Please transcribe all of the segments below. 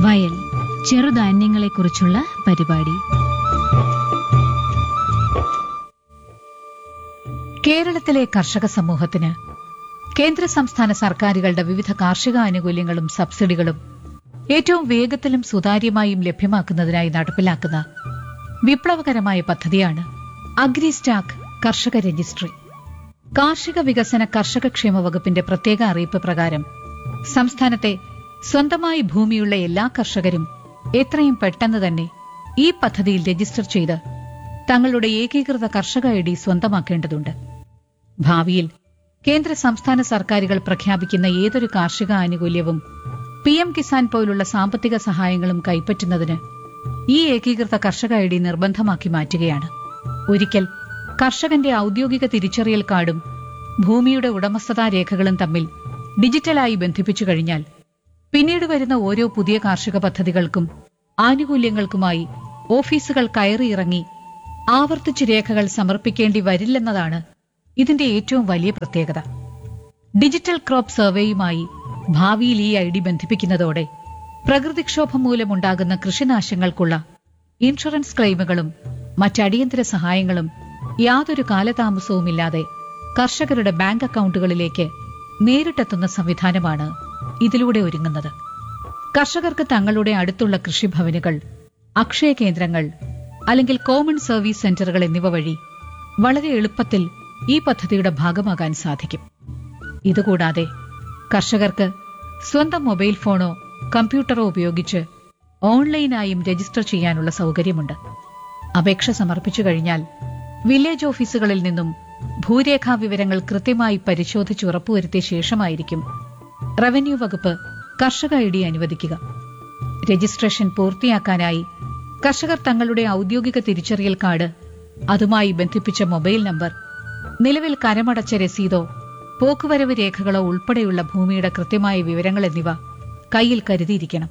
വയൽ ചെറുധാന്യങ്ങളെക്കുറിച്ചുള്ള പരിപാടി കേരളത്തിലെ കർഷക സമൂഹത്തിന് കേന്ദ്ര സംസ്ഥാന സർക്കാരുകളുടെ വിവിധ കാർഷിക ആനുകൂല്യങ്ങളും സബ്സിഡികളും ഏറ്റവും വേഗത്തിലും സുതാര്യമായും ലഭ്യമാക്കുന്നതിനായി നടപ്പിലാക്കുന്ന വിപ്ലവകരമായ പദ്ധതിയാണ് അഗ്രിസ്റ്റാക്ക് കർഷക രജിസ്ട്രി കാർഷിക വികസന കർഷക ക്ഷേമ വകുപ്പിന്റെ പ്രത്യേക അറിയിപ്പ് പ്രകാരം സംസ്ഥാനത്തെ സ്വന്തമായി ഭൂമിയുള്ള എല്ലാ കർഷകരും എത്രയും പെട്ടെന്ന് തന്നെ ഈ പദ്ധതിയിൽ രജിസ്റ്റർ ചെയ്ത് തങ്ങളുടെ ഏകീകൃത കർഷക ഐ ഡി സ്വന്തമാക്കേണ്ടതുണ്ട് ഭാവിയിൽ കേന്ദ്ര സംസ്ഥാന സർക്കാരുകൾ പ്രഖ്യാപിക്കുന്ന ഏതൊരു കാർഷിക ആനുകൂല്യവും പി എം കിസാൻ പോലുള്ള സാമ്പത്തിക സഹായങ്ങളും കൈപ്പറ്റുന്നതിന് ഈ ഏകീകൃത കർഷക ഐ ഡി നിർബന്ധമാക്കി മാറ്റുകയാണ് ഒരിക്കൽ കർഷകന്റെ ഔദ്യോഗിക തിരിച്ചറിയൽ കാർഡും ഭൂമിയുടെ ഉടമസ്ഥതാ രേഖകളും തമ്മിൽ ഡിജിറ്റലായി ബന്ധിപ്പിച്ചു കഴിഞ്ഞാൽ പിന്നീട് വരുന്ന ഓരോ പുതിയ കാർഷിക പദ്ധതികൾക്കും ആനുകൂല്യങ്ങൾക്കുമായി ഓഫീസുകൾ കയറിയിറങ്ങി ആവർത്തിച്ച് രേഖകൾ സമർപ്പിക്കേണ്ടി വരില്ലെന്നതാണ് ഇതിന്റെ ഏറ്റവും വലിയ പ്രത്യേകത ഡിജിറ്റൽ ക്രോപ്പ് സർവേയുമായി ഭാവിയിൽ ഈ ഐ ഡി ബന്ധിപ്പിക്കുന്നതോടെ പ്രകൃതിക്ഷോഭം മൂലമുണ്ടാകുന്ന കൃഷിനാശങ്ങൾക്കുള്ള ഇൻഷുറൻസ് ക്ലെയിമുകളും മറ്റടിയന്തര സഹായങ്ങളും യാതൊരു കാലതാമസവുമില്ലാതെ കർഷകരുടെ ബാങ്ക് അക്കൗണ്ടുകളിലേക്ക് നേരിട്ടെത്തുന്ന സംവിധാനമാണ് ഇതിലൂടെ ഒരുങ്ങുന്നത് കർഷകർക്ക് തങ്ങളുടെ അടുത്തുള്ള കൃഷിഭവനുകൾ അക്ഷയ കേന്ദ്രങ്ങൾ അല്ലെങ്കിൽ കോമൺ സർവീസ് സെന്ററുകൾ എന്നിവ വഴി വളരെ എളുപ്പത്തിൽ ഈ പദ്ധതിയുടെ ഭാഗമാകാൻ സാധിക്കും ഇതുകൂടാതെ കർഷകർക്ക് സ്വന്തം മൊബൈൽ ഫോണോ കമ്പ്യൂട്ടറോ ഉപയോഗിച്ച് ഓൺലൈനായും രജിസ്റ്റർ ചെയ്യാനുള്ള സൗകര്യമുണ്ട് അപേക്ഷ സമർപ്പിച്ചു കഴിഞ്ഞാൽ വില്ലേജ് ഓഫീസുകളിൽ നിന്നും ഭൂരേഖാ വിവരങ്ങൾ കൃത്യമായി പരിശോധിച്ച് ഉറപ്പുവരുത്തിയ ശേഷമായിരിക്കും റവന്യൂ വകുപ്പ് കർഷക ഐ ഡി അനുവദിക്കുക രജിസ്ട്രേഷൻ പൂർത്തിയാക്കാനായി കർഷകർ തങ്ങളുടെ ഔദ്യോഗിക തിരിച്ചറിയൽ കാർഡ് അതുമായി ബന്ധിപ്പിച്ച മൊബൈൽ നമ്പർ നിലവിൽ കരമടച്ച രസീതോ പോക്കുവരവ് രേഖകളോ ഉൾപ്പെടെയുള്ള ഭൂമിയുടെ കൃത്യമായ വിവരങ്ങൾ എന്നിവ കയ്യിൽ കരുതിയിരിക്കണം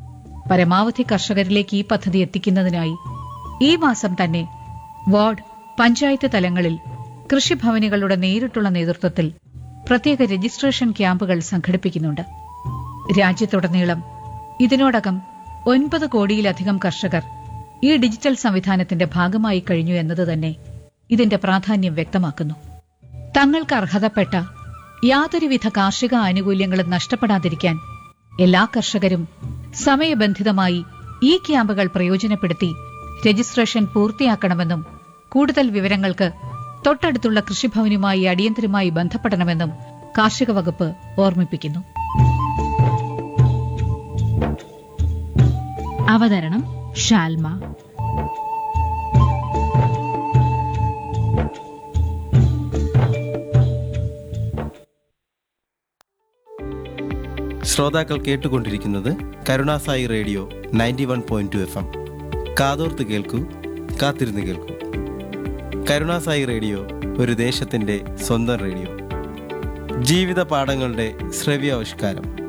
പരമാവധി കർഷകരിലേക്ക് ഈ പദ്ധതി എത്തിക്കുന്നതിനായി ഈ മാസം തന്നെ വാർഡ് പഞ്ചായത്ത് തലങ്ങളിൽ കൃഷിഭവനുകളുടെ നേരിട്ടുള്ള നേതൃത്വത്തിൽ പ്രത്യേക രജിസ്ട്രേഷൻ ക്യാമ്പുകൾ സംഘടിപ്പിക്കുന്നുണ്ട് രാജ്യത്തുടനീളം ഇതിനോടകം ഒൻപത് കോടിയിലധികം കർഷകർ ഈ ഡിജിറ്റൽ സംവിധാനത്തിന്റെ ഭാഗമായി കഴിഞ്ഞു എന്നത് തന്നെ ഇതിന്റെ പ്രാധാന്യം വ്യക്തമാക്കുന്നു തങ്ങൾക്ക് അർഹതപ്പെട്ട യാതൊരുവിധ കാർഷിക ആനുകൂല്യങ്ങളും നഷ്ടപ്പെടാതിരിക്കാൻ എല്ലാ കർഷകരും സമയബന്ധിതമായി ഈ ക്യാമ്പുകൾ പ്രയോജനപ്പെടുത്തി രജിസ്ട്രേഷൻ പൂർത്തിയാക്കണമെന്നും കൂടുതൽ വിവരങ്ങൾക്ക് തൊട്ടടുത്തുള്ള കൃഷിഭവനുമായി അടിയന്തരമായി ബന്ധപ്പെടണമെന്നും കാർഷിക വകുപ്പ് ഓർമ്മിപ്പിക്കുന്നു അവതരണം ഷാൽമ ശ്രോതാക്കൾ കേട്ടുകൊണ്ടിരിക്കുന്നത് Karunasai radio ninety one point two F M കാതോർത്ത് കേൾക്കൂ കാത്തിരുന്ന് കേൾക്കൂ കരുണാസായി റേഡിയോ ഒരു ദേശത്തിൻ്റെ സ്വന്തം റേഡിയോ ജീവിത പാഠങ്ങളുടെ ശ്രവ്യാവിഷ്കാരം